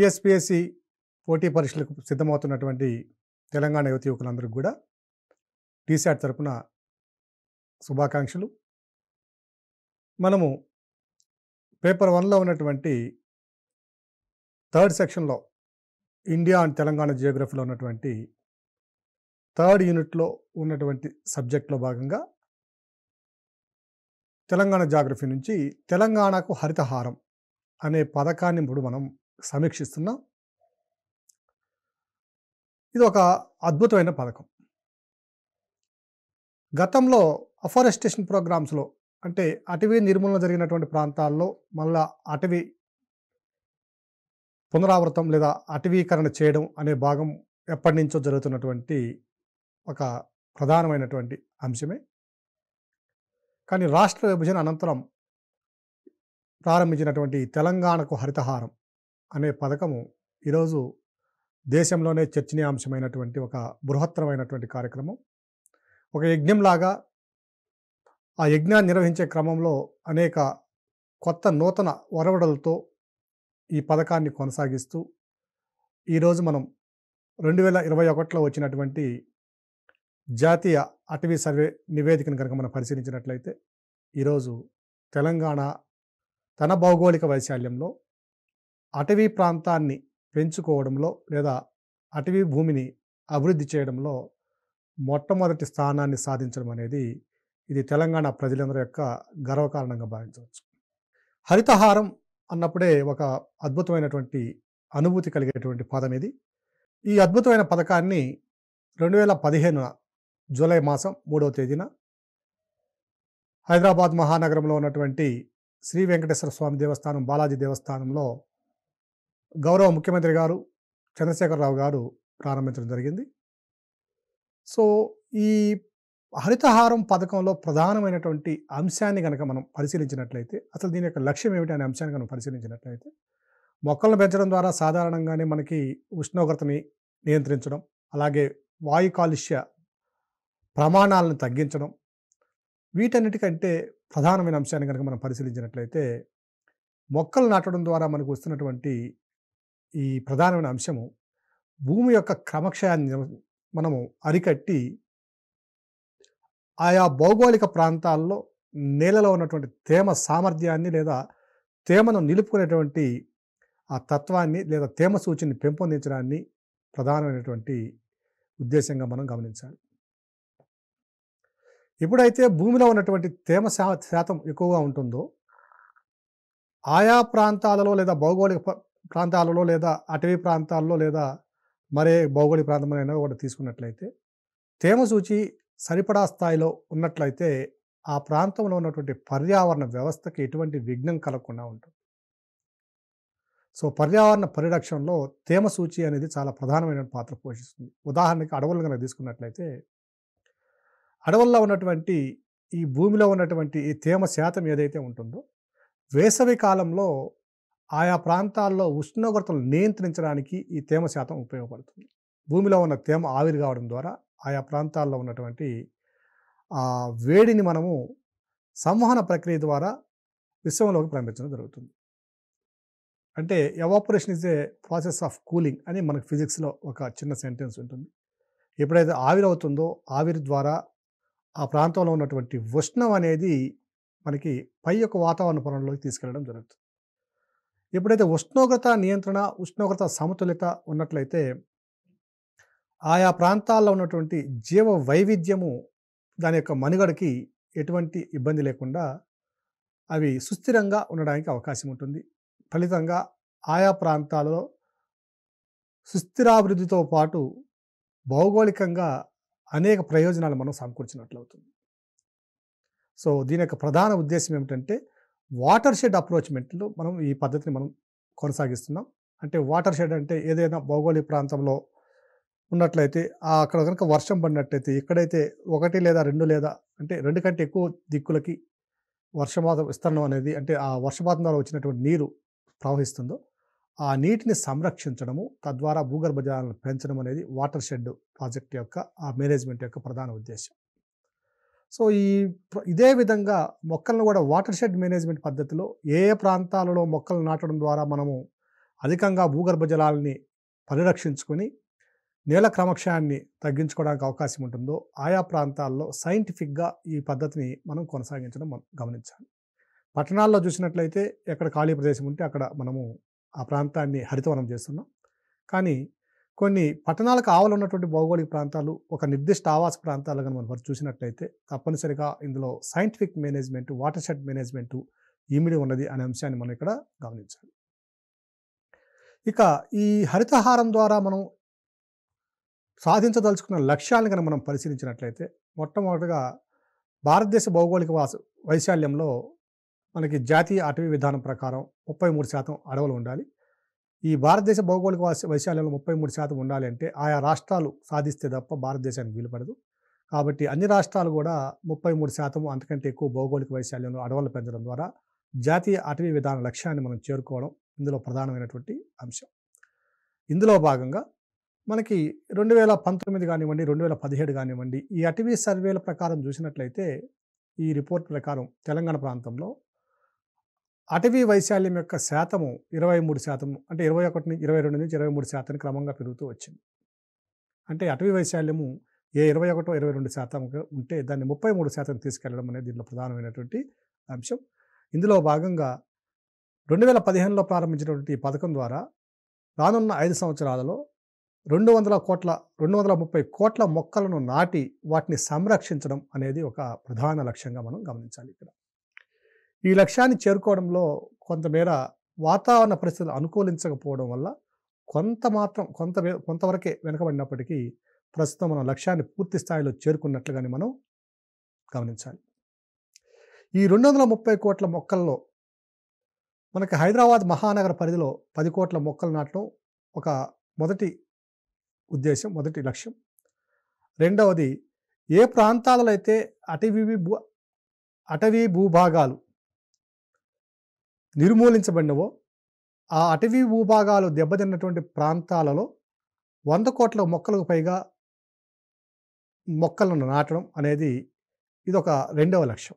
TSPSC పోటీ పరీక్షలకు సిద్ధమవుతున్నటువంటి తెలంగాణ యువతి యువకులందరికీ కూడా టీశాట్ తరపున శుభాకాంక్షలు మనము పేపర్ వన్లో ఉన్నటువంటి థర్డ్ సెక్షన్లో ఇండియా అండ్ తెలంగాణ జియోగ్రఫీలో ఉన్నటువంటి థర్డ్ యూనిట్లో ఉన్నటువంటి సబ్జెక్ట్లో భాగంగా తెలంగాణ జాగ్రఫీ నుంచి తెలంగాణకు హరితహారం అనే పథకాన్ని ఇప్పుడు మనం సమీక్షిస్తున్నాం ఇది ఒక అద్భుతమైన పథకం గతంలో అఫారెస్టేషన్ ప్రోగ్రామ్స్లో అంటే అటవీ నిర్మూలన జరిగినటువంటి ప్రాంతాల్లో మళ్ళా అటవీ పునరావృతం లేదా అటవీకరణ చేయడం అనే భాగం ఎప్పటి నుంచో జరుగుతున్నటువంటి ఒక ప్రధానమైనటువంటి అంశమే కానీ రాష్ట్ర విభజన అనంతరం ప్రారంభించినటువంటి తెలంగాణకు హరితహారం అనే పథకము ఈరోజు దేశంలోనే చర్చనీయాంశమైనటువంటి ఒక బృహత్తరమైనటువంటి కార్యక్రమం ఒక యజ్ఞంలాగా ఆ యజ్ఞాన్ని నిర్వహించే క్రమంలో అనేక కొత్త నూతన ఒరవడలతో ఈ పథకాన్ని కొనసాగిస్తూ ఈరోజు మనం రెండు వేల ఇరవై ఒకటిలో వచ్చినటువంటి జాతీయ అటవీ సర్వే నివేదికను కనుక మనం పరిశీలించినట్లయితే ఈరోజు తెలంగాణ తన భౌగోళిక వైశాల్యంలో అటవీ ప్రాంతాన్ని పెంచుకోవడంలో లేదా అటవీ భూమిని అభివృద్ధి చేయడంలో మొట్టమొదటి స్థానాన్ని సాధించడం అనేది ఇది తెలంగాణ ప్రజలందరి యొక్క గర్వకారణంగా భావించవచ్చు హరితహారం అన్నప్పుడే ఒక అద్భుతమైనటువంటి అనుభూతి కలిగేటువంటి పదం ఇది ఈ అద్భుతమైన పథకాన్ని రెండు వేల పదిహేనున జూలై మాసం మూడవ తేదీన హైదరాబాద్ మహానగరంలో ఉన్నటువంటి శ్రీ వెంకటేశ్వర స్వామి దేవస్థానం బాలాజీ దేవస్థానంలో గౌరవ ముఖ్యమంత్రి గారు చంద్రశేఖరరావు గారు ప్రారంభించడం జరిగింది సో ఈ హరితహారం పథకంలో ప్రధానమైనటువంటి అంశాన్ని కనుక మనం పరిశీలించినట్లయితే అసలు దీని యొక్క లక్ష్యం ఏమిటి అనే అంశాన్ని కనుక పరిశీలించినట్లయితే మొక్కలను పెంచడం ద్వారా సాధారణంగానే మనకి ఉష్ణోగ్రతని నియంత్రించడం అలాగే వాయు కాలుష్య ప్రమాణాలను తగ్గించడం వీటన్నిటికంటే ప్రధానమైన అంశాన్ని కనుక మనం పరిశీలించినట్లయితే మొక్కలు నాటడం ద్వారా మనకు వస్తున్నటువంటి ఈ ప్రధానమైన అంశము భూమి యొక్క క్రమక్షయాన్ని నిమ- మనము అరికట్టి ఆయా భౌగోళిక ప్రాంతాల్లో నేలలో ఉన్నటువంటి తేమ సామర్థ్యాన్ని లేదా తేమను నిలుపుకునేటువంటి ఆ తత్వాన్ని లేదా తేమ సూచిని పెంపొందించడాన్ని ప్రధానమైనటువంటి ఉద్దేశంగా మనం గమనించాలి ఎప్పుడైతే భూమిలో ఉన్నటువంటి తేమ శా- శాతం ఎక్కువగా ఉంటుందో ఆయా ప్రాంతాలలో లేదా భౌగోళిక ప్ర- ప్రాంతాలలో లేదా అటవీ ప్రాంతాల్లో లేదా మరే భౌగోళిక ప్రాంతమైనా కూడా తీసుకున్నట్లయితే తేమ సూచి సరిపడా స్థాయిలో ఉన్నట్లయితే ఆ ప్రాంతంలో ఉన్నటువంటి పర్యావరణ వ్యవస్థకి ఎటువంటి విఘ్నం కలగకుండా ఉంటుంది సో పర్యావరణ పరిరక్షణలో తేమ సూచి అనేది చాలా ప్రధానమైన పాత్ర పోషిస్తుంది ఉదాహరణకి అడవులు కనుక తీసుకున్నట్లయితే అడవుల్లో ఉన్నటువంటి ఈ భూమిలో ఉన్నటువంటి ఈ తేమ శాతం ఏదైతే ఉంటుందో వేసవి కాలంలో ఆయా ప్రాంతాల్లో ఉష్ణోగ్రతలు నియంత్రించడానికి ఈ తేమ శాతం ఉపయోగపడుతుంది భూమిలో ఉన్న తేమ ఆవిరి కావడం ద్వారా ఆయా ప్రాంతాల్లో ఉన్నటువంటి ఆ వేడిని మనము సంవహన ప్రక్రియ ద్వారా విశ్వంలోకి పంపించడం జరుగుతుంది అంటే evaporation is a process of cooling అని మనకు ఫిజిక్స్లో ఒక చిన్న సెంటెన్స్ ఉంటుంది ఎప్పుడైతే ఆవిరి అవుతుందో ఆవిరి ద్వారా ఆ ప్రాంతంలో ఉన్నటువంటి ఉష్ణం అనేది మనకి పై యొక్క వాతావరణ పొలంలోకి తీసుకెళ్ళడం జరుగుతుంది ఎప్పుడైతే ఉష్ణోగ్రత నియంత్రణ ఉష్ణోగ్రత సమతుల్యత ఉన్నట్లయితే ఆయా ప్రాంతాల్లో ఉన్నటువంటి జీవ వైవిధ్యము దాని యొక్క మనుగడకి ఎటువంటి ఇబ్బంది లేకుండా అవి సుస్థిరంగా ఉండడానికి అవకాశం ఉంటుంది ఫలితంగా ఆయా ప్రాంతాలలో సుస్థిరాభివృద్ధితో పాటు భౌగోళికంగా అనేక ప్రయోజనాలు మనం సమకూర్చినట్లు అవుతుంది సో దీని యొక్క ప్రధాన ఉద్దేశం ఏమిటంటే వాటర్ షెడ్ అప్రోచ్మెంట్లో మనం ఈ పద్ధతిని మనం కొనసాగిస్తున్నాం అంటే వాటర్ షెడ్ అంటే ఏదైనా భౌగోళిక ప్రాంతంలో ఉన్నట్లయితే ఆ అక్కడ కనుక వర్షం పడినట్లయితే ఎక్కడైతే ఒకటి లేదా రెండు లేదా అంటే రెండు కంటే ఎక్కువ దిక్కులకి వర్షపాత విస్తరణం అనేది అంటే ఆ వర్షపాతం ద్వారా వచ్చినటువంటి నీరు ప్రవహిస్తుందో ఆ నీటిని సంరక్షించడము తద్వారా భూగర్భ జలాలను పెంచడం అనేది వాటర్ షెడ్ ప్రాజెక్ట్ యొక్క ఆ మేనేజ్మెంట్ యొక్క ప్రధాన ఉద్దేశం సో ఈ ప్ర- ఇదే విధంగా మొక్కలను కూడా వాటర్ షెడ్ మేనేజ్మెంట్ పద్ధతిలో ఏ ఏ ప్రాంతాలలో మొక్కలు నాటడం ద్వారా మనము అధికంగా భూగర్భ జలాలని పరిరక్షించుకొని నేల క్రమక్షయాన్ని తగ్గించుకోవడానికి అవకాశం ఉంటుందో ఆయా ప్రాంతాల్లో సైంటిఫిక్గా ఈ పద్ధతిని మనం కొనసాగించడం మనం గమనించాలి పట్టణాల్లో చూసినట్లయితే ఎక్కడ ఖాళీ ప్రదేశం ఉంటే అక్కడ మనము ఆ ప్రాంతాన్ని హరితవనం చేస్తున్నాం కానీ కొన్ని పట్టణాలకు ఆవలు ఉన్నటువంటి భౌగోళిక ప్రాంతాలు ఒక నిర్దిష్ట ఆవాస ప్రాంతాలు కానీ మనం మరి చూసినట్లయితే తప్పనిసరిగా ఇందులో scientific management watershed management ఇమిడి ఉన్నది అనే అంశాన్ని మనం ఇక్కడ గమనించాలి ఇక ఈ హరితహారం ద్వారా మనం సాధించదలుచుకున్న లక్ష్యాలను కనుక మనం పరిశీలించినట్లయితే మొట్టమొదటిగా భారతదేశ భౌగోళిక వాస వైశాల్యంలో మనకి జాతీయ అటవీ విధానం ప్రకారం ముప్పై మూడు శాతం అడవులు ఉండాలి ఈ భారతదేశ భౌగోళిక వాస వైశాల్యంలో ముప్పై మూడు శాతం ఉండాలి అంటే ఆయా రాష్ట్రాలు సాధిస్తే తప్ప భారతదేశానికి వీలుపడదు కాబట్టి అన్ని రాష్ట్రాలు కూడా ముప్పై మూడు శాతం అంతకంటే ఎక్కువ భౌగోళిక వైశాల్యంలో అడవులు పెంచడం ద్వారా జాతీయ అటవీ విధాన లక్ష్యాన్ని మనం చేరుకోవడం ఇందులో ప్రధానమైనటువంటి అంశం ఇందులో భాగంగా మనకి రెండు వేల పంతొమ్మిది కానివ్వండి రెండు వేల పదిహేడు కానివ్వండి ఈ అటవీ సర్వేల ప్రకారం చూసినట్లయితే ఈ రిపోర్ట్ ప్రకారం తెలంగాణ ప్రాంతంలో అటవీ వైశాల్యం యొక్క శాతము ఇరవై మూడు శాతం అంటే ఇరవై ఒకటి నుంచి ఇరవై రెండు నుంచి ఇరవై మూడు శాతం క్రమంగా పెరుగుతూ వచ్చింది అంటే అటవీ వైశాల్యము ఏ ఇరవై ఒకటో ఇరవై రెండు శాతం ఉంటే దాన్ని ముప్పై మూడు శాతం తీసుకెళ్లడం అనేది దీంట్లో ప్రధానమైనటువంటి అంశం ఇందులో భాగంగా రెండు వేల పదిహేనులో ప్రారంభించినటువంటి ఈ పథకం ద్వారా రానున్న ఐదు సంవత్సరాలలో రెండు వందల కోట్ల రెండు వందల ముప్పై కోట్ల మొక్కలను నాటి వాటిని సంరక్షించడం అనేది ఒక ప్రధాన లక్ష్యంగా మనం గమనించాలి ఇక్కడ ఈ లక్ష్యాన్ని చేరుకోవడంలో కొంతమేర వాతావరణ పరిస్థితులు అనుకూలించకపోవడం వల్ల కొంత మాత్రం కొంత వే- కొంతవరకే వెనకబడినప్పటికీ ప్రస్తుతం మనం లక్ష్యాన్ని పూర్తి స్థాయిలో చేరుకున్నట్లుగానే మనం గమనించాలి ఈ రెండు వందల ముప్పై కోట్ల మొక్కల్లో మనకి హైదరాబాద్ మహానగర పరిధిలో పది కోట్ల మొక్కలు నాటడం ఒక మొదటి ఉద్దేశం మొదటి లక్ష్యం రెండవది ఏ ప్రాంతాలలో అయితే అటవీ భూ అటవీ భూభాగాలు నిర్మూలించబడినవో ఆ అటవీ భూభాగాలు దెబ్బతిన్నటువంటి ప్రాంతాలలో వంద కోట్ల మొక్కలకు పైగా మొక్కలను నాటడం అనేది ఇదొక రెండవ లక్ష్యం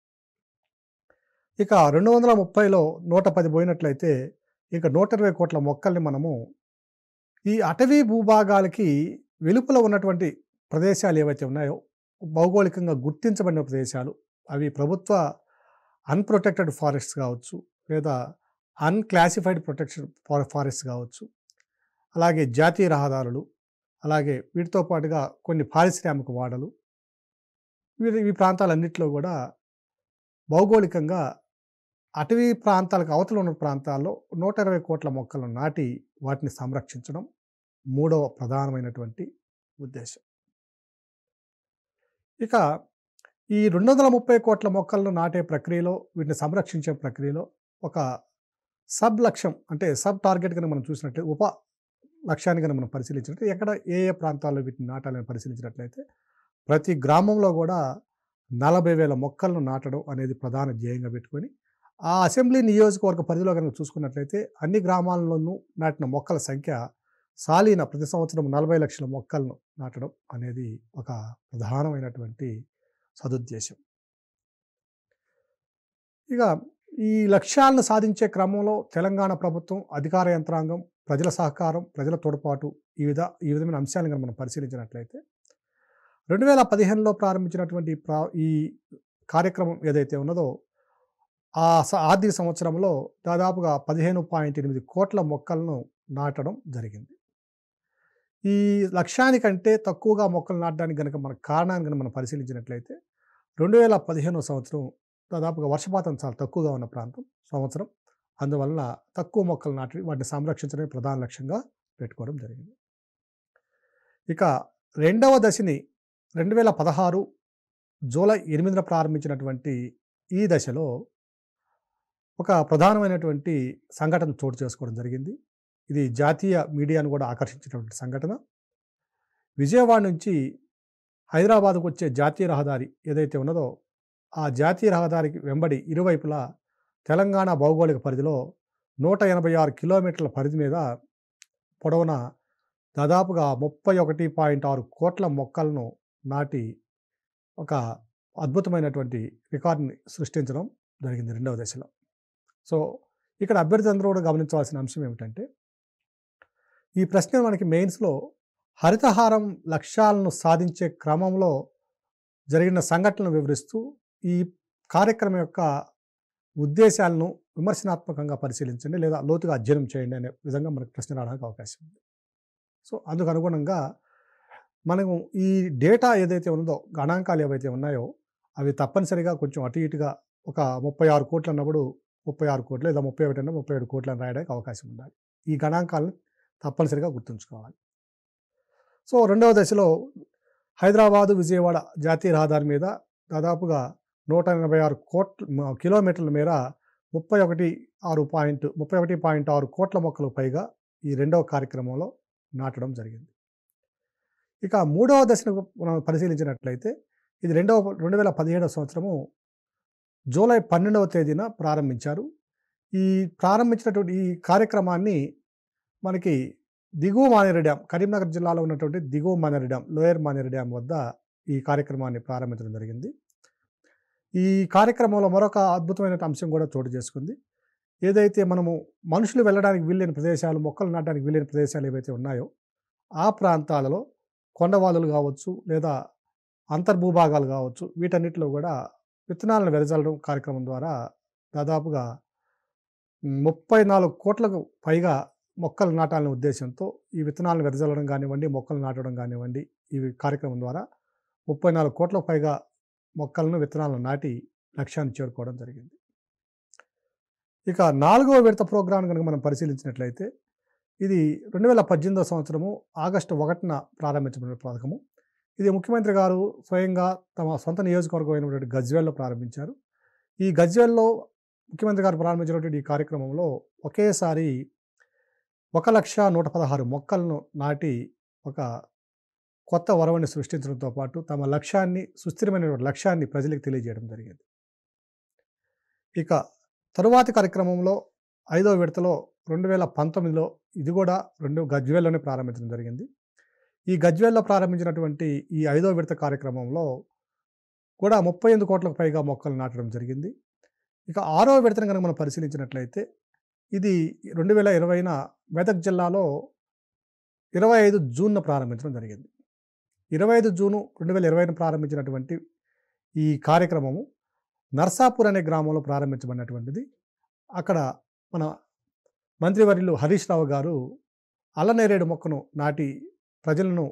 ఇక రెండు వందల ముప్పైలో నూట పది పోయినట్లయితే ఇక నూట ఇరవై కోట్ల మొక్కల్ని మనము ఈ అటవీ భూభాగాలకి వెలుపల ఉన్నటువంటి ప్రదేశాలు ఏవైతే ఉన్నాయో భౌగోళికంగా గుర్తించబడిన ప్రదేశాలు అవి ప్రభుత్వ అన్ప్రొటెక్టెడ్ ఫారెస్ట్స్ కావచ్చు లేదా అన్క్లాసిఫైడ్ ప్రొటెక్షన్ ఫారెస్ట్ కావచ్చు అలాగే జాతీయ రహదారులు అలాగే వీటితో పాటుగా కొన్ని పారిశ్రామిక వాడలు వీరి ఈ ప్రాంతాలన్నింటిలో కూడా భౌగోళికంగా అటవీ ప్రాంతాలకు అవతల ఉన్న ప్రాంతాల్లో నూట ఇరవై కోట్ల మొక్కలను నాటి వాటిని సంరక్షించడం మూడవ ప్రధానమైనటువంటి ఉద్దేశం ఇక ఈ రెండు వందల ముప్పై కోట్ల మొక్కలను నాటే ప్రక్రియలో వీటిని సంరక్షించే ప్రక్రియలో ఒక సబ్ లక్ష్యం అంటే సబ్ టార్గెట్ కనుక మనం చూసినట్లయితే ఉప లక్ష్యాన్ని కనుక మనం పరిశీలించినట్లయితే ఎక్కడ ఏ ఏ ప్రాంతాల్లో వీటిని నాటాలని పరిశీలించినట్లయితే ప్రతి గ్రామంలో కూడా నలభై వేల మొక్కలను నాటడం అనేది ప్రధాన ధ్యేయంగా పెట్టుకొని ఆ అసెంబ్లీ నియోజకవర్గ పరిధిలో కనుక చూసుకున్నట్లయితే అన్ని గ్రామాల్లోనూ నాటిన మొక్కల సంఖ్య సాలీన ప్రతి సంవత్సరం నలభై లక్షల మొక్కలను నాటడం అనేది ఒక ప్రధానమైనటువంటి సదుద్దేశం ఇక ఈ లక్ష్యాలను సాధించే క్రమంలో తెలంగాణ ప్రభుత్వం అధికార యంత్రాంగం ప్రజల సహకారం ప్రజల తోడ్పాటు ఈ విధ ఈ విధమైన అంశాలను కనుక మనం పరిశీలించినట్లయితే రెండు వేల పదిహేనులో ప్రారంభించినటువంటి ఈ ప్రా ఈ కార్యక్రమం ఏదైతే ఉన్నదో ఆ స- ఆర్థిక సంవత్సరంలో దాదాపుగా పదిహేను పాయింట్ ఎనిమిది కోట్ల మొక్కలను నాటడం జరిగింది ఈ లక్ష్యానికంటే తక్కువగా మొక్కలు నాటడానికి కనుక మన కారణాన్ని కనుక మనం పరిశీలించినట్లయితే రెండు వేల పదిహేనో సంవత్సరం దాదాపుగా వర్షపాతం చాలా తక్కువగా ఉన్న ప్రాంతం సంవత్సరం అందువల్ల తక్కువ మొక్కలు నాటి వాటిని సంరక్షించడమే ప్రధాన లక్ష్యంగా పెట్టుకోవడం జరిగింది ఇక రెండవ దశని రెండు వేల పదహారు జూలై ఎనిమిదిన ప్రారంభించినటువంటి ఈ దశలో ఒక ప్రధానమైనటువంటి సంఘటన చోటు చేసుకోవడం జరిగింది ఇది జాతీయ మీడియాను కూడా ఆకర్షించినటువంటి సంఘటన విజయవాడ నుంచి హైదరాబాద్కు వచ్చే జాతీయ రహదారి ఏదైతే ఉన్నదో ఆ జాతీయ రహదారికి వెంబడి ఇరువైపులా తెలంగాణ భౌగోళిక పరిధిలో నూట ఎనభై ఆరు కిలోమీటర్ల పరిధి మీద పొడవున దాదాపుగా ముప్పై ఒకటి పాయింట్ ఆరు కోట్ల మొక్కలను నాటి ఒక అద్భుతమైనటువంటి రికార్డుని సృష్టించడం జరిగింది రెండవ దశలో సో ఇక్కడ అభ్యర్థి అందరూ కూడా గమనించవలసిన అంశం ఏమిటంటే ఈ ప్రశ్న మనకి మెయిన్స్లో హరితహారం లక్ష్యాలను సాధించే క్రమంలో జరిగిన సంఘటనలు వివరిస్తూ ఈ కార్యక్రమం యొక్క ఉద్దేశాలను విమర్శనాత్మకంగా పరిశీలించండి లేదా లోతుగా అధ్యయనం చేయండి అనే విధంగా మనకు ప్రశ్న రావడానికి అవకాశం ఉంది సో అందుకు అనుగుణంగా మనము ఈ డేటా ఏదైతే ఉన్నదో గణాంకాలు ఏవైతే ఉన్నాయో అవి తప్పనిసరిగా కొంచెం అటు ఇటుగా ఒక ముప్పై ఆరు కోట్లు అన్నప్పుడు ముప్పై ఆరు కోట్లు లేదా ముప్పై ఒకటి అన్న ముప్పై ఏడు కోట్లు అని రాయడానికి అవకాశం ఉండాలి ఈ గణాంకాలను తప్పనిసరిగా గుర్తుంచుకోవాలి సో రెండవ దశలో హైదరాబాదు విజయవాడ జాతీయ రహదారి మీద దాదాపుగా నూట ఎనభై ఆరు కోట్ల కిలోమీటర్ల మేర ముప్పై ఒకటి ఆరు పాయింట్ ముప్పై ఒకటి పాయింట్ ఆరు కోట్ల మొక్కలు పైగా ఈ రెండవ కార్యక్రమంలో నాటడం జరిగింది ఇక మూడవ దశను మనం పరిశీలించినట్లయితే ఇది రెండవ రెండు వేల పదిహేడవ సంవత్సరము జూలై పన్నెండవ తేదీన ప్రారంభించారు ఈ ప్రారంభించినటువంటి ఈ కార్యక్రమాన్ని మనకి దిగువ మానేరు డ్యామ్ కరీంనగర్ జిల్లాలో ఉన్నటువంటి దిగువ Maneru dam lower Maneru dam వద్ద ఈ కార్యక్రమాన్ని ప్రారంభించడం జరిగింది ఈ కార్యక్రమంలో మరొక అద్భుతమైన అంశం కూడా చోటు చేసుకుంది ఏదైతే మనము మనుషులు వెళ్ళడానికి వీలైన ప్రదేశాలు మొక్కలు నాటడానికి వీలైన ప్రదేశాలు ఏవైతే ఉన్నాయో ఆ ప్రాంతాలలో కొండవాలులు కావచ్చు లేదా అంతర్భూభాగాలు కావచ్చు వీటన్నిటిలో కూడా విత్తనాలను వెదజల్లడం కార్యక్రమం ద్వారా దాదాపుగా ముప్పై నాలుగు కోట్లకు పైగా మొక్కలు నాటాలనే ఉద్దేశంతో ఈ విత్తనాలను వెదజల్లడం కానివ్వండి మొక్కలు నాటడం కానివ్వండి ఈ కార్యక్రమం ద్వారా ముప్పై నాలుగు కోట్లకు పైగా మొక్కలను విత్తనాలను నాటి లక్ష్యాన్ని చేరుకోవడం జరిగింది ఇక నాలుగవ విడత ప్రోగ్రాం కనుక మనం పరిశీలించినట్లయితే ఇది రెండు వేల పద్దెనిమిదవ సంవత్సరము ఆగస్టు ఒకటిన ప్రారంభించబడిన పథకము ఇది ముఖ్యమంత్రి గారు స్వయంగా తమ సొంత నియోజకవర్గం అయినటువంటి గజ్వేల్లో ప్రారంభించారు ఈ గజ్వేల్లో ముఖ్యమంత్రి గారు ప్రారంభించినటువంటి ఈ కార్యక్రమంలో ఒకేసారి ఒక లక్ష నూట పదహారు మొక్కలను నాటి ఒక కొత్త వరవని సృష్టించడంతో పాటు తమ లక్ష్యాన్ని సుస్థిరమైన లక్ష్యాన్ని ప్రజలకు తెలియజేయడం జరిగింది ఇక తరువాతి కార్యక్రమంలో ఐదో విడతలో రెండు వేల పంతొమ్మిదిలో ఇది కూడా రెండు గజ్వేల్లోనే ప్రారంభించడం జరిగింది ఈ గజ్వేల్లో ప్రారంభించినటువంటి ఈ ఐదో విడత కార్యక్రమంలో కూడా ముప్పై ఎనిమిది కోట్లకు పైగా మొక్కలు నాటడం జరిగింది ఇక ఆరో విడతను కనుక మనం పరిశీలించినట్లయితే ఇది రెండు వేల ఇరవైన మెదక్ జిల్లాలో ఇరవై ఐదు జూన్ను ప్రారంభించడం జరిగింది ఇరవై ఐదు జూను రెండు వేల ఇరవైన ప్రారంభించినటువంటి ఈ కార్యక్రమము నర్సాపూర్ అనే గ్రామంలో ప్రారంభించబడినటువంటిది అక్కడ మన మంత్రివర్యులు హరీష్ రావు గారు అల్లనేరేడు మొక్కను నాటి ప్రజలను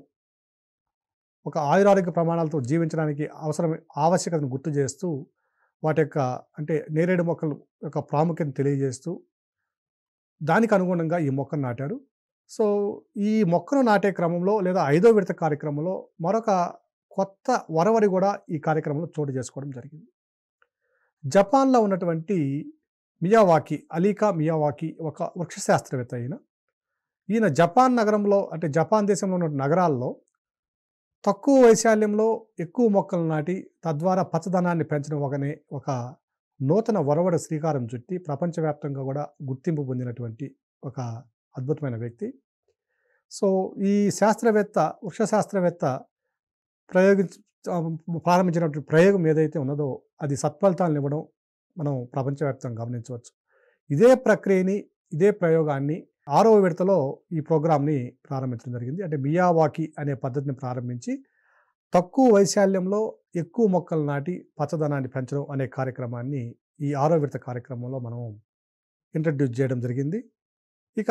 ఒక ఆయురారోగ్య ప్రమాణాలతో జీవించడానికి అవసరం ఆవశ్యకతను గుర్తు చేస్తూ వాటి యొక్క అంటే నేరేడు మొక్కలు యొక్క ప్రాముఖ్యతను తెలియజేస్తూ దానికి అనుగుణంగా ఈ మొక్కను నాటారు సో ఈ మొక్కను నాటే క్రమంలో లేదా ఐదో విడత కార్యక్రమంలో మరొక కొత్త వరవరి కూడా ఈ కార్యక్రమంలో చోటు చేసుకోవడం జరిగింది జపాన్లో ఉన్నటువంటి మియావాకి అలీకా మియావాకి ఒక వృక్ష శాస్త్రవేత్త అయిన ఈయన జపాన్ నగరంలో అంటే జపాన్ దేశంలో ఉన్న నగరాల్లో తక్కువ వైశాల్యంలో ఎక్కువ మొక్కలు నాటి తద్వారా పచ్చదనాన్ని పెంచడం ఒకనే ఒక నూతన వరవడ శ్రీకారం చుట్టి ప్రపంచవ్యాప్తంగా కూడా గుర్తింపు పొందినటువంటి ఒక అద్భుతమైన వ్యక్తి సో ఈ శాస్త్రవేత్త వృక్ష శాస్త్రవేత్త ప్రయోగించ ప్రారంభించినటువంటి ప్రయోగం ఏదైతే ఉన్నదో అది సత్ఫలితాలను ఇవ్వడం మనం ప్రపంచవ్యాప్తంగా గమనించవచ్చు ఇదే ప్రక్రియని ఇదే ప్రయోగాన్ని ఆరో విడతలో ఈ ప్రోగ్రామ్ని ప్రారంభించడం జరిగింది అంటే మియావాకి అనే పద్ధతిని ప్రారంభించి తక్కువ వైశాల్యంలో ఎక్కువ మొక్కలు నాటి పచ్చదనాన్ని పెంచడం అనే కార్యక్రమాన్ని ఈ ఆరో విడత కార్యక్రమంలో మనం ఇంట్రడ్యూస్ చేయడం జరిగింది ఇక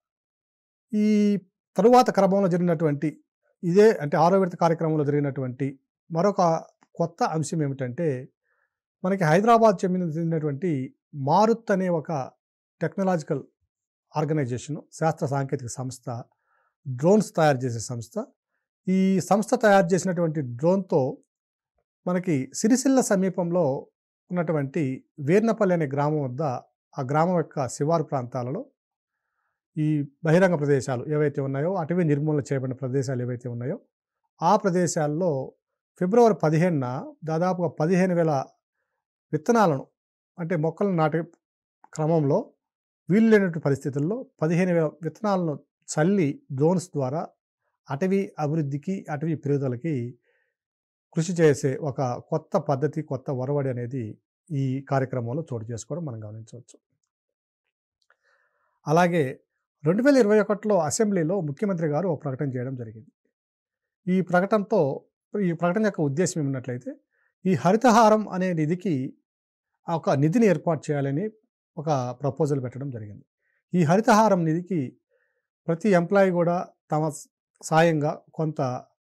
ఈ తరువాత క్రమంలో జరిగినటువంటి ఇదే అంటే ఆరో విడత కార్యక్రమంలో జరిగినటువంటి మరొక కొత్త అంశం ఏమిటంటే మనకి హైదరాబాద్ చెందిన చెందినటువంటి మారుత్ అనే ఒక టెక్నాలజికల్ ఆర్గనైజేషన్ శాస్త్ర సాంకేతిక సంస్థ డ్రోన్స్ తయారు చేసే సంస్థ ఈ సంస్థ తయారు చేసినటువంటి డ్రోన్తో మనకి సిరిసిల్ల సమీపంలో ఉన్నటువంటి వీర్నపల్లి అనే గ్రామం వద్ద ఆ గ్రామం యొక్క శివారు ప్రాంతాలలో ఈ బహిరంగ ప్రదేశాలు ఏవైతే ఉన్నాయో అటవీ నిర్మూలన చేయబడిన ప్రదేశాలు ఏవైతే ఉన్నాయో ఆ ప్రదేశాల్లో ఫిబ్రవరి పదిహేనున దాదాపుగా పదిహేను వేల విత్తనాలను అంటే మొక్కలను నాటే క్రమంలో వీలు లేనటువంటి పరిస్థితుల్లో పదిహేను వేల విత్తనాలను చల్లి డ్రోన్స్ ద్వారా అటవీ అభివృద్ధికి అటవీ పెరుగుదలకి కృషి చేసే ఒక కొత్త పద్ధతి కొత్త ఒరవడి అనేది ఈ కార్యక్రమంలో చోటు చేసుకోవడం మనం గమనించవచ్చు అలాగే రెండు వేల ఇరవై ఒకటిలో అసెంబ్లీలో ముఖ్యమంత్రి గారు ఒక ప్రకటన చేయడం జరిగింది ఈ ప్రకటనతో ఈ ప్రకటన యొక్క ఉద్దేశం ఏమన్నట్లయితే ఈ హరితహారం అనే నిధికి ఒక నిధిని ఏర్పాటు చేయాలని ఒక ప్రపోజల్ పెట్టడం జరిగింది ఈ హరితహారం నిధికి ప్రతి ఎంప్లాయీ కూడా తమ సాయంగా కొంత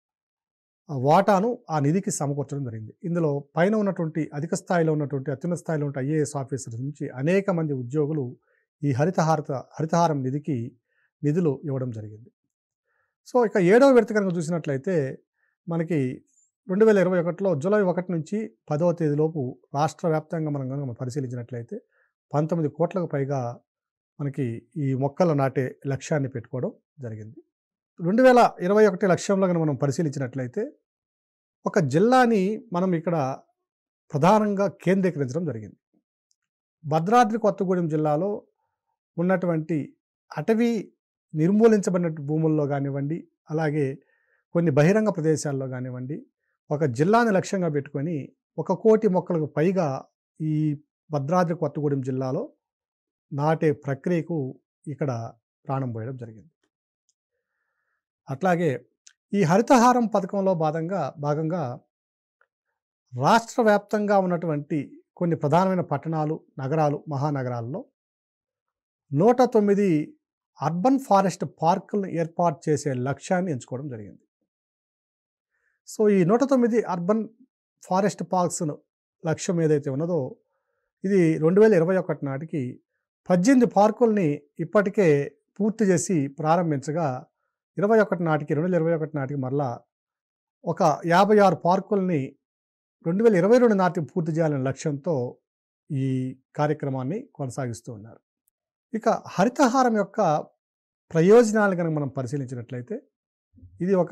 వాటాను ఆ నిధికి సమకూర్చడం జరిగింది ఇందులో పైన ఉన్నటువంటి అధిక స్థాయిలో ఉన్నటువంటి అత్యున్నత స్థాయిలో ఉన్న ఐఏఎస్ ఆఫీసర్స్ నుంచి అనేక మంది ఉద్యోగులు ఈ హరితహారత హరితహారం నిధికి నిధులు ఇవ్వడం జరిగింది సో ఇక ఏడవ విడత కనుక చూసినట్లయితే మనకి రెండు వేల ఇరవై ఒకటిలో జూలై ఒకటి నుంచి పదవ తేదీలోపు రాష్ట్ర వ్యాప్తంగా మనం కనుక పరిశీలించినట్లయితే పంతొమ్మిది కోట్లకు పైగా మనకి ఈ మొక్కలు నాటే లక్ష్యాన్ని పెట్టుకోవడం జరిగింది రెండు వేల ఇరవై ఒకటి లక్ష్యంలో కనుక మనం పరిశీలించినట్లయితే ఒక జిల్లాని మనం ఇక్కడ ప్రధానంగా కేంద్రీకరించడం జరిగింది భద్రాద్రి కొత్తగూడెం జిల్లాలో ఉన్నటువంటి అటవీ నిర్మూలించబడిన భూముల్లో కానివ్వండి అలాగే కొన్ని బహిరంగ ప్రదేశాల్లో కానివ్వండి ఒక జిల్లాని లక్ష్యంగా పెట్టుకొని ఒక కోటి మొక్కలకు పైగా ఈ భద్రాద్రి కొత్తగూడెం జిల్లాలో నాటే ప్రక్రియకు ఇక్కడ ప్రాణం పోయడం జరిగింది అట్లాగే ఈ హరితహారం పథకంలో భాగంగా భాగంగా రాష్ట్ర వ్యాప్తంగా ఉన్నటువంటి కొన్ని ప్రధానమైన పట్టణాలు నగరాలు మహానగరాల్లో నూట తొమ్మిది అర్బన్ ఫారెస్ట్ పార్కులను ఏర్పాటు చేసే లక్ష్యాన్ని ఎంచుకోవడం జరిగింది సో ఈ నూట తొమ్మిది అర్బన్ ఫారెస్ట్ పార్క్స్ లక్ష్యం ఏదైతే ఉన్నదో ఇది రెండు వేల ఇరవై ఒకటి నాటికి పద్దెనిమిది పార్కుల్ని ఇప్పటికే పూర్తి చేసి ప్రారంభించగా ఇరవై ఒకటి నాటికి రెండు వేల ఇరవై ఒకటి నాటికి మరలా ఒక యాభై ఆరు పార్కుల్ని రెండు వేల ఇరవై రెండు నాటికి పూర్తి చేయాలనే లక్ష్యంతో ఈ కార్యక్రమాన్ని కొనసాగిస్తూ ఉన్నారు ఇక హరితహారం యొక్క ప్రయోజనాలు కనుక మనం పరిశీలించినట్లయితే ఇది ఒక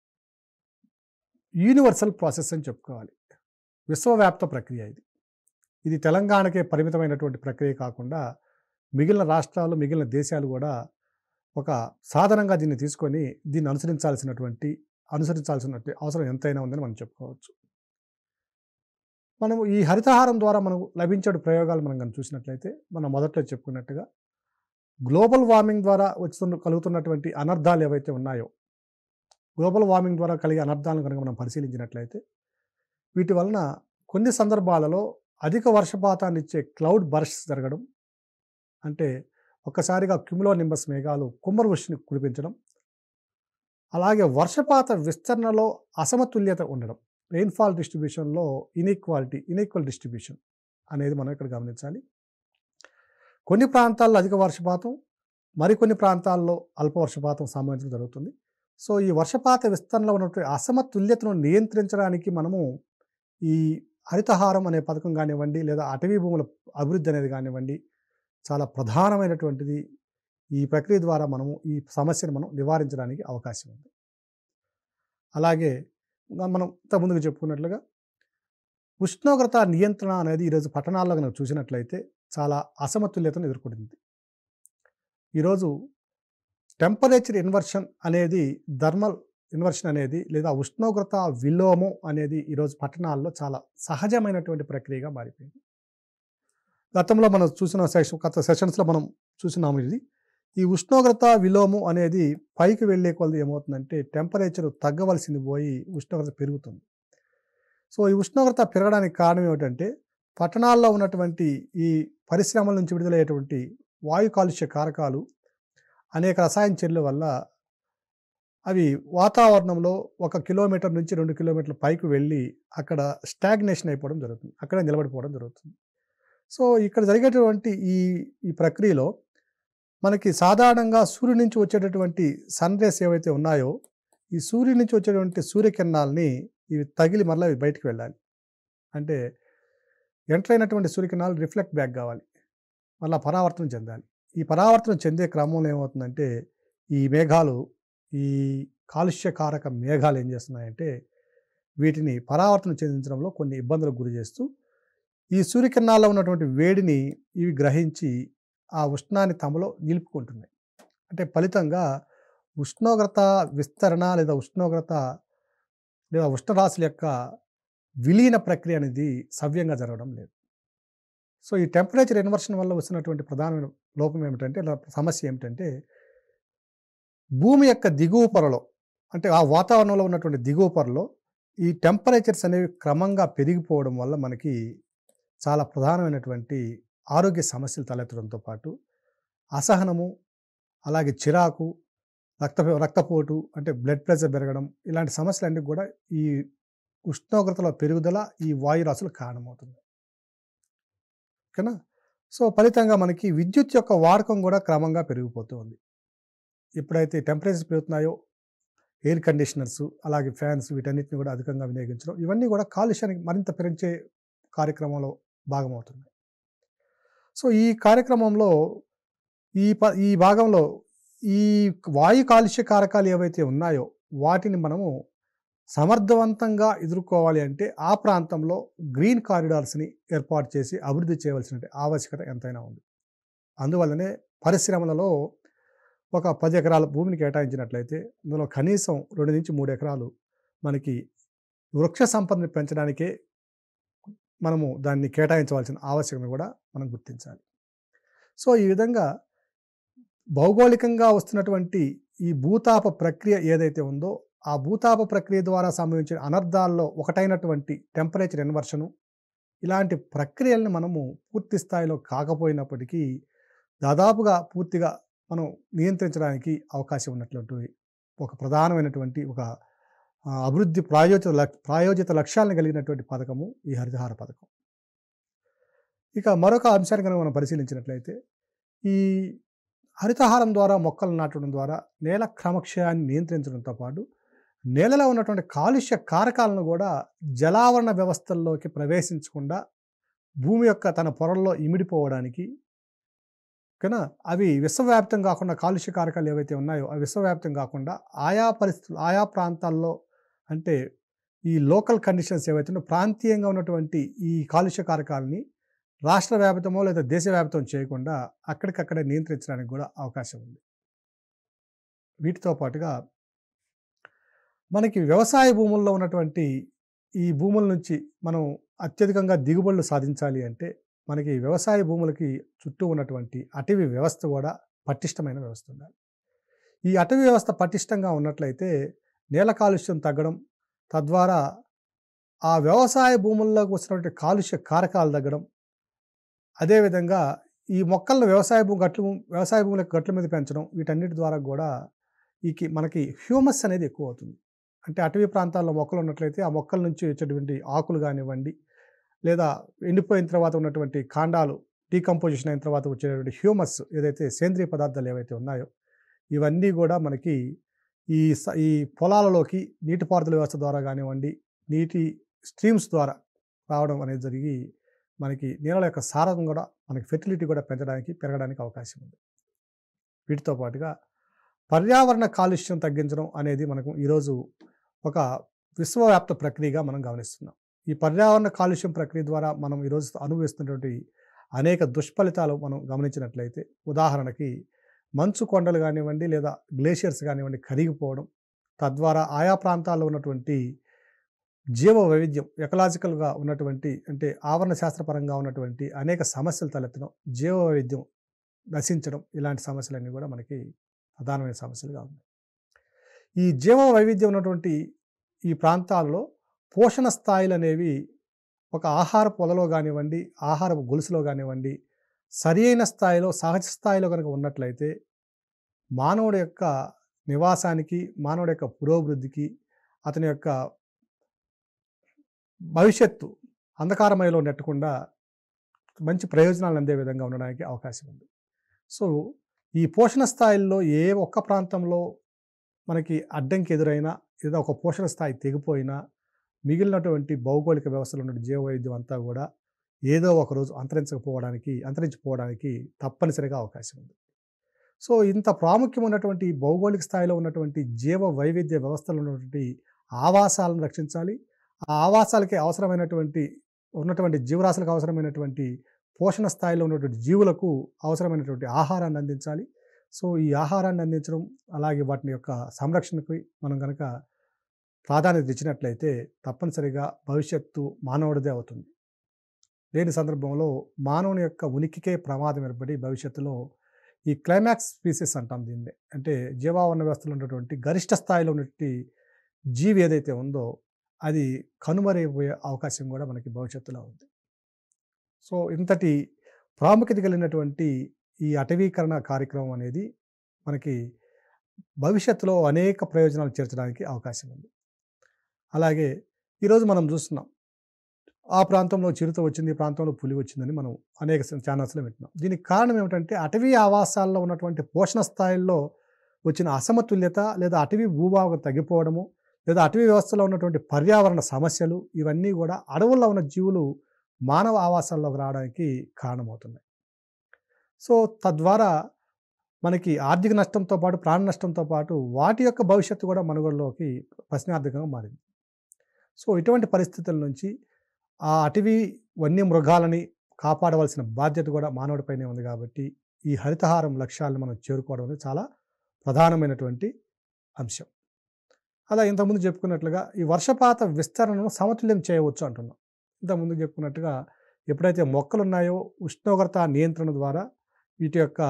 యూనివర్సల్ ప్రాసెస్ అని చెప్పుకోవాలి విశ్వవ్యాప్త ప్రక్రియ ఇది ఇది తెలంగాణకే పరిమితమైనటువంటి ప్రక్రియ కాకుండా మిగిలిన రాష్ట్రాలు మిగిలిన దేశాలు కూడా ఒక సాధనంగా దీన్ని తీసుకొని దీన్ని అనుసరించాల్సినటువంటి అనుసరించాల్సినటువంటి అవసరం ఎంతైనా ఉందని మనం చెప్పుకోవచ్చు మనము ఈ హరితహారం ద్వారా మనకు లభించే ప్రయోగాలు మనం కనుక చూసినట్లయితే మనం మొదట్లో చెప్పుకున్నట్టుగా గ్లోబల్ వార్మింగ్ ద్వారా వస్తున్న కలుగుతున్నటువంటి అనర్థాలు ఏవైతే ఉన్నాయో గ్లోబల్ వార్మింగ్ ద్వారా కలిగే అనర్థాలను కనుక మనం పరిశీలించినట్లయితే వీటి వలన కొన్ని సందర్భాలలో అధిక వర్షపాతాన్ని ఇచ్చే క్లౌడ్ బర్ష్ జరగడం అంటే ఒక్కసారిగా క్యుములో నింబస్ మేఘాలు కుమ్మరవృష్టిని కురిపించడం అలాగే వర్షపాత విస్తరణలో అసమతుల్యత ఉండడం రెయిన్ఫాల్ డిస్ట్రిబ్యూషన్లో ఇన్ఈక్వాలిటీ ఇన్ఈక్వల్ డిస్ట్రిబ్యూషన్ అనేది మనం ఇక్కడ గమనించాలి కొన్ని ప్రాంతాల్లో అధిక వర్షపాతం మరికొన్ని ప్రాంతాల్లో అల్ప వర్షపాతం సంభవించడం జరుగుతుంది సో ఈ వర్షపాత విస్తరణలో ఉన్నటువంటి అసమతుల్యతను నియంత్రించడానికి మనము ఈ హరితహారం అనే పథకం కానివ్వండి లేదా అటవీ భూముల అభివృద్ధి అనేది కానివ్వండి చాలా ప్రధానమైనటువంటిది ఈ ప్రక్రియ ద్వారా మనము ఈ సమస్యను మనం నివారించడానికి అవకాశం ఉంది అలాగే మనం ఇంతకుముందుగా చెప్పుకున్నట్లుగా ఉష్ణోగ్రత నియంత్రణ అనేది ఈరోజు పట్టణాల్లో కనుక చూసినట్లయితే చాలా అసమతుల్యతను ఎదుర్కొంటుంది ఈరోజు టెంపరేచర్ ఇన్వర్షన్ అనేది థర్మల్ ఇన్వర్షన్ అనేది లేదా ఉష్ణోగ్రత విలోమం అనేది ఈరోజు పట్టణాల్లో చాలా సహజమైనటువంటి ప్రక్రియగా మారిపోయింది గతంలో మనం చూసిన సెషన్ గత సెషన్స్లో మనం చూసినాము ఇది ఈ ఉష్ణోగ్రత విలోమం అనేది పైకి వెళ్ళే కొలది ఏమవుతుందంటే టెంపరేచర్ తగ్గవలసింది పోయి ఉష్ణోగ్రత పెరుగుతుంది సో ఈ ఉష్ణోగ్రత పెరగడానికి కారణం ఏమిటంటే పట్టణాల్లో ఉన్నటువంటి ఈ పరిశ్రమల నుంచి విడుదలయ్యేటువంటి వాయు కాలుష్య కారకాలు అనేక రసాయన చర్యల వల్ల అవి వాతావరణంలో ఒక కిలోమీటర్ నుంచి రెండు కిలోమీటర్ల పైకి వెళ్ళి అక్కడ స్టాగ్నేషన్ అయిపోవడం జరుగుతుంది అక్కడే నిలబడిపోవడం జరుగుతుంది సో ఇక్కడ జరిగేటువంటి ఈ ఈ ప్రక్రియలో మనకి సాధారణంగా సూర్యుడి నుంచి వచ్చేటటువంటి సన్ రేస్ ఏవైతే ఉన్నాయో ఈ సూర్యుడి నుంచి వచ్చేటువంటి సూర్యకిరణాలని ఇవి తగిలి మరలా ఇవి బయటికి వెళ్ళాలి అంటే ఎంటర్ అయినటువంటి సూర్యకిరణాలు రిఫ్లెక్ట్ బ్యాక్ కావాలి మళ్ళీ పరావర్తనం చెందాలి ఈ పరావర్తనం చెందే క్రమంలో ఏమవుతుందంటే ఈ మేఘాలు ఈ కాలుష్యకారక మేఘాలు ఏం చేస్తున్నాయంటే వీటిని పరావర్తనం చెందించడంలో కొన్ని ఇబ్బందులకు గురి చేస్తూ ఈ సూర్యకిరణాల్లో ఉన్నటువంటి వేడిని ఇవి గ్రహించి ఆ ఉష్ణాన్ని తమలో నిలుపుకుంటున్నాయి అంటే ఫలితంగా ఉష్ణోగ్రత విస్తరణ లేదా ఉష్ణోగ్రత లేదా ఉష్ణరాశుల యొక్క విలీన ప్రక్రియ అనేది సవ్యంగా జరగడం లేదు సో ఈ టెంపరేచర్ ఇన్వర్షన్ వల్ల వస్తున్నటువంటి ప్రధానమైన లోపం ఏమిటంటే లేదా సమస్య ఏమిటంటే భూమి యొక్క దిగువ పొరలో అంటే ఆ వాతావరణంలో ఉన్నటువంటి దిగువ పొరలో ఈ టెంపరేచర్స్ అనేవి క్రమంగా పెరిగిపోవడం వల్ల మనకి చాలా ప్రధానమైనటువంటి ఆరోగ్య సమస్యలు తలెత్తడంతో పాటు అసహనము అలాగే చిరాకు రక్త రక్తపోటు అంటే బ్లడ్ ప్రెషర్ పెరగడం ఇలాంటి సమస్యలన్నీ కూడా ఈ ఉష్ణోగ్రతల పెరుగుదల ఈ వాయురాశులు కారణమవుతుంది ఓకేనా సో ఫలితంగా మనకి విద్యుత్ యొక్క వాడకం కూడా క్రమంగా పెరిగిపోతూ ఉంది ఎప్పుడైతే టెంపరేచర్స్ పెరుగుతున్నాయో ఎయిర్ కండిషనర్స్ అలాగే ఫ్యాన్స్ వీటన్నిటిని కూడా అధికంగా వినియోగించడం ఇవన్నీ కూడా కాలుష్యానికి మరింత పెంచే కార్యక్రమంలో భాగమవుతుంది సో ఈ కార్యక్రమంలో ఈ ప ఈ భాగంలో ఈ వాయు కాలుష్య కారకాలు ఏవైతే ఉన్నాయో వాటిని మనము సమర్థవంతంగా ఎదుర్కోవాలి అంటే ఆ ప్రాంతంలో గ్రీన్ కారిడార్స్ని ఏర్పాటు చేసి అభివృద్ధి చేయవలసిన ఆవశ్యకత ఎంతైనా ఉంది అందువల్లనే పరిశ్రమలలో ఒక పది ఎకరాల భూమిని కేటాయించినట్లయితే అందులో కనీసం రెండు నుంచి మూడు ఎకరాలు మనకి వృక్ష సంపదని పెంచడానికే మనము దాన్ని కేటాయించవలసిన ఆవశ్యకత కూడా మనం గుర్తించాలి సో ఈ విధంగా భౌగోళికంగా వస్తున్నటువంటి ఈ భూతాప ప్రక్రియ ఏదైతే ఉందో ఆ భూతాప ప్రక్రియ ద్వారా సంభవించిన అనర్థాల్లో ఒకటైనటువంటి టెంపరేచర్ ఇన్వర్షను ఇలాంటి ప్రక్రియలను మనము పూర్తి స్థాయిలో కాకపోయినప్పటికీ దాదాపుగా పూర్తిగా మనం నియంత్రించడానికి అవకాశం ఉన్నటువంటి ఒక ప్రధానమైనటువంటి ఒక ఆ, అభివృద్ధి ప్రాయోజిత లక్ ప్రాయోజిత లక్ష్యాలను కలిగినటువంటి పథకము ఈ హరితహార పథకం ఇక మరొక అంశాన్ని కనుక మనం పరిశీలించినట్లయితే ఈ హరితహారం ద్వారా మొక్కలు నాటడం ద్వారా నేల క్రమక్షయాన్ని నియంత్రించడంతో పాటు నేలలో ఉన్నటువంటి కాలుష్య కారకాలను కూడా జలావరణ వ్యవస్థల్లోకి ప్రవేశించకుండా భూమి యొక్క తన పొరల్లో ఇమిడిపోవడానికి ఓకేనా అవి విశ్వవ్యాప్తం కాకుండా కాలుష్య కారకాలు ఏవైతే ఉన్నాయో అవి విశ్వవ్యాప్తం కాకుండా ఆయా పరిస్థితులు ఆయా ప్రాంతాల్లో అంటే ఈ లోకల్ కండిషన్స్ ఏవైతే ఉన్నాయో ప్రాంతీయంగా ఉన్నటువంటి ఈ కాలుష్య కారకాలని రాష్ట్ర వ్యాప్తమో లేదా దేశవ్యాప్తం చేయకుండా అక్కడికక్కడే నియంత్రించడానికి కూడా అవకాశం ఉంది వీటితో పాటుగా మనకి వ్యవసాయ భూముల్లో ఉన్నటువంటి ఈ భూముల నుంచి మనం అత్యధికంగా దిగుబడులు సాధించాలి అంటే మనకి వ్యవసాయ భూములకి చుట్టూ ఉన్నటువంటి అటవీ వ్యవస్థ కూడా పటిష్టమైన వ్యవస్థ ఉండాలి ఈ అటవీ వ్యవస్థ పటిష్టంగా ఉన్నట్లయితే నేల కాలుష్యం తగ్గడం తద్వారా ఆ వ్యవసాయ భూముల్లోకి వచ్చినటువంటి కాలుష్య కారకాలు తగ్గడం అదేవిధంగా ఈ మొక్కలను వ్యవసాయ భూ గట్లు వ్యవసాయ భూములకు గట్ల మీద పెంచడం వీటన్నిటి ద్వారా కూడా ఈ కి- మనకి హ్యూమస్ అనేది ఎక్కువ అవుతుంది అంటే అటవీ ప్రాంతాల్లో మొక్కలు ఉన్నట్లయితే ఆ మొక్కల నుంచి వచ్చేటువంటి ఆకులు కానివ్వండి లేదా ఎండిపోయిన తర్వాత ఉన్నటువంటి కాండాలు డీకంపోజిషన్ అయిన తర్వాత వచ్చేటువంటి హ్యూమస్ ఏదైతే సేంద్రియ పదార్థాలు ఏవైతే ఉన్నాయో ఇవన్నీ కూడా మనకి ఈ స- ఈ పొలాలలోకి నీటిపారుదల వ్యవస్థ ద్వారా కానివ్వండి నీటి స్ట్రీమ్స్ ద్వారా రావడం అనేది జరిగి మనకి నేలల యొక్క సారం కూడా మనకి ఫెర్టిలిటీ కూడా పెంచడానికి పెరగడానికి అవకాశం ఉంది వీటితో పాటుగా పర్యావరణ కాలుష్యం తగ్గించడం అనేది మనకు ఈరోజు ఒక విశ్వవ్యాప్త ప్రక్రియగా మనం గమనిస్తున్నాం ఈ పర్యావరణ కాలుష్యం ప్రక్రియ ద్వారా మనం ఈరోజు అనుభవిస్తున్నటువంటి అనేక దుష్ఫలితాలు మనం గమనించినట్లయితే ఉదాహరణకి మంచు కొండలు కానివ్వండి లేదా గ్లేషియర్స్ కానివ్వండి కరిగిపోవడం తద్వారా ఆయా ప్రాంతాల్లో ఉన్నటువంటి జీవ వైవిధ్యం ఎకలాజికల్గా ఉన్నటువంటి అంటే ఆవరణ శాస్త్రపరంగా ఉన్నటువంటి అనేక సమస్యలు తలెత్తడం జీవ వైవిధ్యం నశించడం ఇలాంటి సమస్యలన్నీ కూడా మనకి ప్రధానమైన సమస్యలుగా ఉన్నాయి ఈ జీవ వైవిధ్యం ఉన్నటువంటి ఈ ప్రాంతాల్లో పోషణ స్థాయిలు అనేవి ఒక ఆహార పొలలో కానివ్వండి ఆహార గొలుసులో కానివ్వండి సరి అయిన స్థాయిలో సహజ స్థాయిలో కనుక ఉన్నట్లయితే మానవుడి యొక్క నివాసానికి మానవుడి యొక్క పురోభివృద్ధికి అతని యొక్క భవిష్యత్తు అంధకారమయలో నెట్టకుండా మంచి ప్రయోజనాలు అందే విధంగా ఉండడానికి అవకాశం ఉంది సో ఈ పోషణ స్థాయిల్లో ఏ ఒక్క ప్రాంతంలో మనకి అడ్డంకి ఎదురైనా లేదా ఒక పోషణ స్థాయి తెగిపోయినా మిగిలినటువంటి భౌగోళిక వ్యవస్థలో ఉన్న జీవ వైద్యం అంతా కూడా ఏదో ఒక రోజు అంతరించకపోవడానికి అంతరించిపోవడానికి తప్పనిసరిగా అవకాశం ఉంది సో ఇంత ప్రాముఖ్యం ఉన్నటువంటి భౌగోళిక స్థాయిలో ఉన్నటువంటి జీవ వైవిధ్య వ్యవస్థలో ఉన్నటువంటి ఆవాసాలను రక్షించాలి ఆ ఆవాసాలకి అవసరమైనటువంటి ఉన్నటువంటి జీవరాశులకు అవసరమైనటువంటి పోషణ స్థాయిలో ఉన్నటువంటి జీవులకు అవసరమైనటువంటి ఆహారాన్ని అందించాలి సో ఈ ఆహారాన్ని అందించడం అలాగే వాటిని యొక్క సంరక్షణకి మనం కనుక ప్రాధాన్యత ఇచ్చినట్లయితే తప్పనిసరిగా భవిష్యత్తు మానవుడిదే అవుతుంది లేని సందర్భంలో మానవుని యొక్క ఉనికికే ప్రమాదం ఏర్పడి భవిష్యత్తులో ఈ క్లైమాక్స్ స్పీసెస్ అంటాం దీన్ని అంటే జీవావరణ వ్యవస్థలో ఉన్నటువంటి గరిష్ట స్థాయిలో ఉన్నటువంటి జీవి ఏదైతే ఉందో అది కనుమరైపోయే అవకాశం కూడా మనకి భవిష్యత్తులో ఉంది సో ఇంతటి ప్రాముఖ్యత కలిగినటువంటి ఈ అటవీకరణ కార్యక్రమం అనేది మనకి భవిష్యత్తులో అనేక ప్రయోజనాలు చేర్చడానికి అవకాశం ఉంది అలాగే ఈరోజు మనం చూస్తున్నాం ఆ ప్రాంతంలో చిరుత వచ్చింది ఈ ప్రాంతంలో పులి వచ్చిందని మనం అనేక ఛానల్స్లో వింటున్నాం దీనికి కారణం ఏమిటంటే అటవీ ఆవాసాల్లో ఉన్నటువంటి పోషణ స్థాయిల్లో వచ్చిన అసమతుల్యత లేదా అటవీ భూభాగం తగ్గిపోవడము లేదా అటవీ వ్యవస్థలో ఉన్నటువంటి పర్యావరణ సమస్యలు ఇవన్నీ కూడా అడవుల్లో ఉన్న జీవులు మానవ ఆవాసాల్లోకి రావడానికి కారణమవుతున్నాయి సో తద్వారా మనకి ఆర్థిక నష్టంతో పాటు ప్రాణ నష్టంతో పాటు వాటి యొక్క భవిష్యత్తు కూడా మనుగడలోకి ప్రశ్నార్థకంగా మారింది సో ఇటువంటి పరిస్థితుల నుంచి ఆ అటవీ వన్యమృగాలని కాపాడవలసిన బాధ్యత కూడా మానవుడిపైనే ఉంది కాబట్టి ఈ హరితహారం లక్ష్యాలను మనం చేరుకోవడం అనేది చాలా ప్రధానమైనటువంటి అంశం అలా ఇంతకుముందు చెప్పుకున్నట్లుగా ఈ వర్షపాత విస్తరణను సమతుల్యం చేయవచ్చు అంటున్నాం ఇంతకుముందు చెప్పుకున్నట్టుగా ఎప్పుడైతే మొక్కలు ఉన్నాయో ఉష్ణోగ్రత నియంత్రణ ద్వారా వీటి యొక్క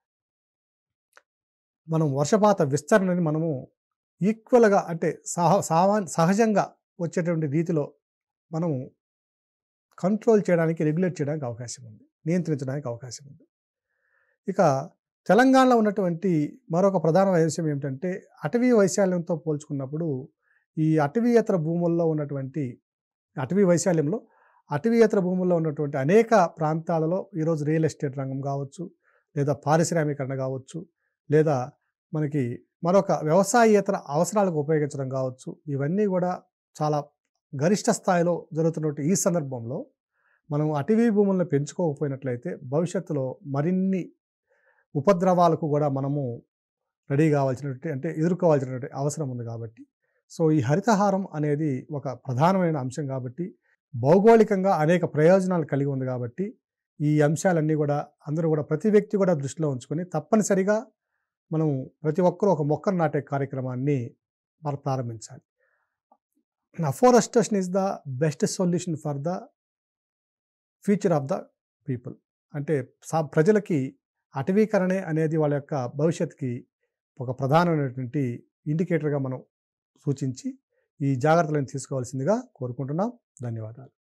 మనం వర్షపాత విస్తరణని మనము ఈక్వల్గా అంటే సహ సామా సహజంగా వచ్చేటువంటి రీతిలో మనము కంట్రోల్ చేయడానికి రెగ్యులేట్ చేయడానికి అవకాశం ఉంది నియంత్రించడానికి అవకాశం ఉంది ఇక తెలంగాణలో ఉన్నటువంటి మరొక ప్రధాన వైవిధ్యం ఏమిటంటే అటవీ వైశాల్యంతో పోల్చుకున్నప్పుడు ఈ అటవీయేతర భూముల్లో ఉన్నటువంటి అటవీ వైశాల్యంలో అటవీయేతర భూముల్లో ఉన్నటువంటి అనేక ప్రాంతాలలో ఈరోజు రియల్ ఎస్టేట్ రంగం కావచ్చు లేదా పారిశ్రామీకరణ కావచ్చు లేదా మనకి మరొక వ్యవసాయేతర అవసరాలకు ఉపయోగించడం కావచ్చు ఇవన్నీ కూడా చాలా గరిష్ట స్థాయిలో జరుగుతున్నటువంటి ఈ సందర్భంలో మనం అటవీ భూములను పెంచుకోకపోయినట్లయితే భవిష్యత్తులో మరిన్ని ఉపద్రవాలకు కూడా మనము రెడీ కావాల్సినటువంటి అంటే ఎదుర్కోవాల్సినటువంటి అవసరం ఉంది కాబట్టి సో ఈ హరితహారం అనేది ఒక ప్రధానమైన అంశం కాబట్టి భౌగోళికంగా అనేక ప్రయోజనాలు కలిగి ఉంది కాబట్టి ఈ అంశాలన్నీ కూడా అందరూ కూడా ప్రతి వ్యక్తి కూడా దృష్టిలో ఉంచుకొని తప్పనిసరిగా మనం ప్రతి ఒక్కరూ ఒక మొక్కను నాటే కార్యక్రమాన్ని మనం ప్రారంభించాలి afforestation is the best solution for the future of the people అంటే సా- ప్రజలకి అటవీకరణే అనేది వాళ్ళ యొక్క భవిష్యత్తుకి ఒక ప్రధానమైనటువంటి ఇండికేటర్గా మనం సూచించి ఈ జాగ్రత్తలను తీసుకోవాల్సిందిగా కోరుకుంటున్నాం ధన్యవాదాలు